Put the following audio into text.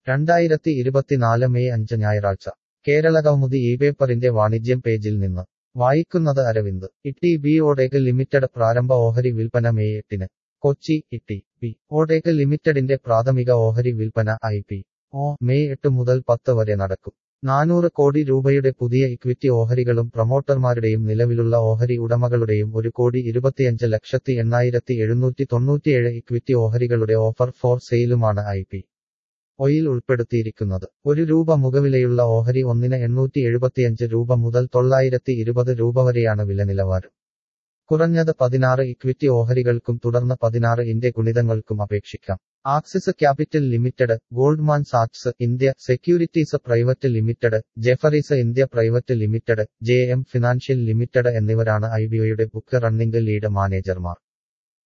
രണ്ടായിരത്തി ഇരുപത്തിനാല് മെയ് അഞ്ച് ഞായറാഴ്ച കേരളകൗമുദി ഈ പേപ്പറിന്റെ വാണിജ്യം പേജിൽ നിന്ന് വായിക്കുന്നത് അരവിന്ദ് ഇട്ടി ബി ഓടേക്ക് ലിമിറ്റഡ് പ്രാരംഭ ഓഹരി വിൽപ്പന മെയ് എട്ടിന് കൊച്ചി ഇട്ടി ബി ഓടേക്ക് ലിമിറ്റഡിന്റെ പ്രാഥമിക ഓഹരി വിൽപ്പന ഐ പി ഒ മെയ് എട്ട് മുതൽ പത്ത് വരെ നടക്കും നാനൂറ് കോടി രൂപയുടെ പുതിയ ഇക്വിറ്റി ഓഹരികളും പ്രൊമോട്ടർമാരുടെയും നിലവിലുള്ള ഓഹരി ഉടമകളുടെയും ഒരു കോടി ഇരുപത്തിയഞ്ച് ലക്ഷത്തി എണ്ണായിരത്തി എഴുന്നൂറ്റി തൊണ്ണൂറ്റിയേഴ് ഇക്വിറ്റി ഓഹരികളുടെ ഓഫർ ഫോർ സെയിലുമാണ് ഐ പി ഒയിൽ ഉൾപ്പെടുത്തിയിരിക്കുന്നത് ഒരു രൂപ മുഖവിലയുള്ള ഓഹരി ഒന്നിന് എണ്ണൂറ്റി എഴുപത്തിയഞ്ച് രൂപ മുതൽ തൊള്ളായിരത്തി ഇരുപത് രൂപ വരെയാണ് വില നിലവാരം കുറഞ്ഞത് പതിനാറ് ഇക്വിറ്റി ഓഹരികൾക്കും തുടർന്ന് പതിനാറ് ഇന്റെ ഗുണിതങ്ങൾക്കും അപേക്ഷിക്കാം ആക്സിസ് ക്യാപിറ്റൽ ലിമിറ്റഡ് ഗോൾഡ്മാൻ സാക്സ് India Securities Private Limited Jefferies India Private Limited J M Financial Limited എന്നിവരാണ് ഐ ബിഒയുടെ ബുക്ക് റണ്ണിംഗ് ലീഡ് മാനേജർമാർ